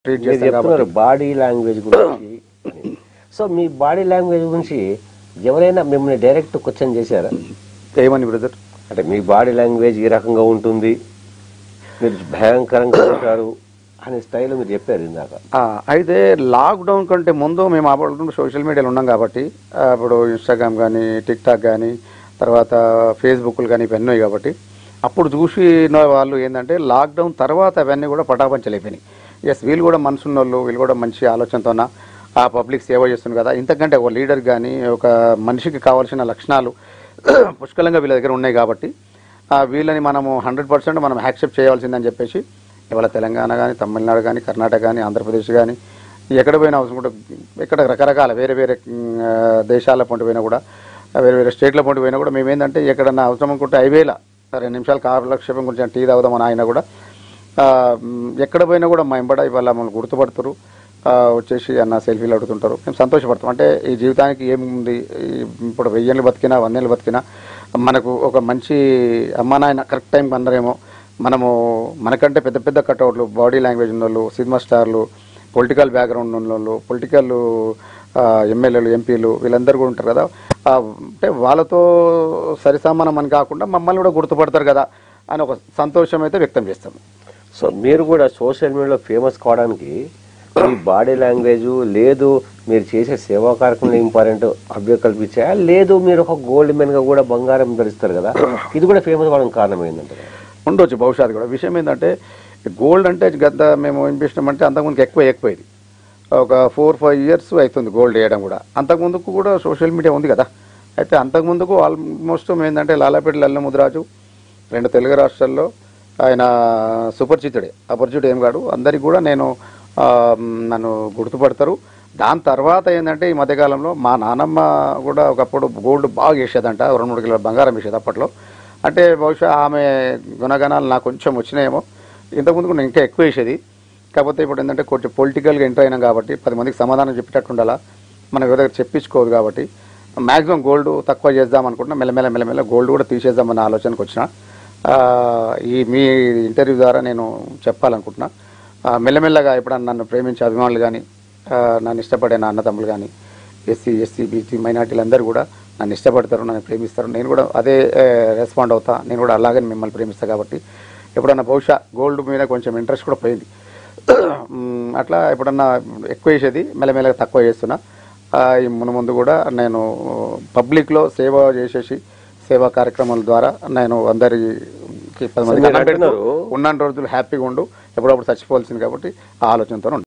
Treat మీరు చేస్తాం కాబట్టి చెప్తున్నారు బాడీ లాంగ్వేజ్ గురించి అని. సో మీ బాడీ లాంగ్వేజ్ గురించి ఎవరైనా మిమ్మల్ని డైరెక్ట్ క్వశ్చన్ చేశారా ఏమని బ్రదర్ అంటే మీ బాడీ లాంగ్వేజ్ ఈ రకంగా ఉంటుంది మీరు భయంకరంగా ఉంటారు అనే స్టైల్ మీరు చెప్పారు ఇందాక ఆ, అయితే లాక్డౌన్ కంటే ముందు మేము అప్పుడు సోషల్ మీడియాలో ఉన్నాం కాబట్టి ఆ, ఇప్పుడు ఇన్స్టాగ్రామ్ కానీ టిక్ టాక్ కానీ తర్వాత ఫేస్బుక్లు కానీ ఇవన్నీ ఉన్నాయి కాబట్టి అప్పుడు చూసిన వాళ్ళు ఏంటంటే లాక్డౌన్ తర్వాత అవన్నీ కూడా పటాపంచలైపోయినాయి ఎస్ వీళ్ళు కూడా మనసున్న వాళ్ళు వీళ్ళు కూడా మంచి ఆలోచనతోన ఆ పబ్లిక్ సేవ చేస్తున్నారు కదా ఇంతకంటే ఒక లీడర్ కానీ ఒక మనిషికి కావాల్సిన లక్షణాలు పుష్కలంగా వీళ్ళ దగ్గర ఉన్నాయి కాబట్టి ఆ, వీళ్ళని మనము హండ్రెడ్ పర్సెంట్ మనం యాక్సెప్ట్ చేయాల్సిందని చెప్పేసి ఇవాళ తెలంగాణ కానీ తమిళనాడు కానీ కర్ణాటక కానీ ఆంధ్రప్రదేశ్ కానీ ఎక్కడ పోయినా అవసరం కూడా ఇక్కడ రకరకాల వేరే వేరే మ్, ఆ, దేశాల పొంటి పోయినా కూడా ఆ, వేరే వేరే స్టేట్ల పొంటి పోయినా కూడా మేమేందంటే ఎక్కడన్నా అవసరం అనుకుంటే ఐవేల రెండు నిమిషాలు కాలక్షేపం కొంచెం టీ తాగుదామని ఆయన కూడా ఆ, మ్, ఎక్కడ పోయినా కూడా మా ఎంబడ ఇవాళ మమ్మల్ని గుర్తుపడుతురు ఆ, వచ్చేసి అన్న సెల్ఫీలు అడుగుతుంటారు మేము సంతోషపడతాం అంటే ఈ జీవితానికి ఏముంది ఈ ఇప్పుడు వెయ్యేళ్ళు బతికినా వందేళ్ళు బతికినా మనకు ఒక మంచి అమ్మ నాయన కరెక్ట్ టైంకి అందరేమో మనము మనకంటే పెద్ద పెద్ద కట్అవుట్లు బాడీ లాంగ్వేజ్ ఉన్న వాళ్ళు సినిమా స్టార్లు పొలిటికల్ బ్యాక్గ్రౌండ్ ఉన్న వాళ్ళు పొలిటికల్ ఎమ్మెల్యేలు ఎంపీలు వీళ్ళందరూ కూడా ఉంటారు కదా ఆ, అంటే వాళ్ళతో సరిసమానం అని కాకుండా మమ్మల్ని కూడా గుర్తుపడతారు కదా అని ఒక సంతోషం అయితే వ్యక్తం చేస్తాము సో మీరు కూడా సోషల్ మీడియాలో ఫేమస్ కావడానికి మీ బాడీ లాంగ్వేజ్ లేదు మీరు చేసే సేవా కార్యక్రమాలు ఇంపార్టెంట్ అభ్య కల్పించాయా లేదు మీరు ఒక గోల్డ్ మెన్ గా కూడా బంగారం ధరిస్తారు కదా ఇది కూడా ఫేమస్ కావడానికి కారణం ఏంటంటే ఉండొచ్చు భవిష్యత్తు అది కూడా విషయం ఏంటంటే గోల్డ్ అంటే గత మేము ఏం చేసినామంటే అంతకుముందుకు ఎక్కువ ఎక్కువైంది ఒక ఫోర్ ఫైవ్ ఇయర్స్ అవుతుంది గోల్డ్ వేయడం కూడా అంతకుముందుకు కూడా సోషల్ మీడియా ఉంది కదా అయితే అంతకుముందుకు ఆల్మోస్ట్ ఏంటంటే లాలాపేట లల్ల ముదిరాజు రెండు తెలుగు రాష్ట్రాల్లో ఆయన సుపరిచితుడే అపరిచితుడు ఏం కాడు అందరికి కూడా నేను ఆ, నన్ను గుర్తుపడతారు దాని తర్వాత ఏంటంటే ఈ మధ్యకాలంలో మా నానమ్మ కూడా ఒకప్పుడు గోల్డ్ బాగా వేసేదంట రెండు మూడు కిలోల బంగారం వేసేది అప్పట్లో అంటే బహుశా ఆమె గుణగణాలు నాకు కొంచెం వచ్చినాయేమో ఇంతకుముందు కూడా ఇంకా ఎక్కువ వేసేది కాకపోతే ఇప్పుడు ఏంటంటే కొంచెం పొలిటికల్గా ఎంటర్ అయినాం కాబట్టి పది మందికి సమాధానం చెప్పేటట్టు ఉండాలా మనం ఎవరి దగ్గర చెప్పించుకోదు కాబట్టి మ్యాక్సిమం గోల్డ్ తక్కువ చేద్దాం అనుకుంటున్నా మెల్లమెల్ల మెల్లమెల్ల గోల్డ్ కూడా తీసేద్దామన్న ఆలోచనకు వచ్చిన ఆ, ఈ మీ ఇంటర్వ్యూ ద్వారా నేను చెప్పాలనుకుంటున్నా ఆ, మెల్లమెల్లగా ఎప్పుడన్నా నన్ను ప్రేమించే అభిమానులు కానీ నన్ను ఇష్టపడే నా అన్నదమ్ములు కానీ ఎస్సీ ఎస్సీ బీసీ మైనార్టీలు అందరూ కూడా నన్ను ఇష్టపడతారు నన్ను ప్రేమిస్తారు నేను కూడా అదే రెస్పాండ్ అవుతా నేను కూడా అలాగే మిమ్మల్ని ప్రేమిస్తాను కాబట్టి ఎప్పుడన్నా బహుశా గోల్డ్ మీద కొంచెం ఇంట్రెస్ట్ కూడా పోయింది మ్, అట్లా ఎప్పుడన్నా ఎక్కువ వేసేది మెల్లమెల్లగా తక్కువ చేస్తున్నా ఆ, ఈ మును ముందు కూడా నేను పబ్లిక్లో సేవ చేసేసి సేవా కార్యక్రమాల ద్వారా నేను అందరికి పది మందికి మీరు అన్నం పెడుతూ అంటున్నారు- ఉన్న రోజులు హ్యాపీగా ఉండు ఎప్పుడప్పుడు చచ్చిపోవాల్సింది కాబట్టి ఆ ఆలోచనతో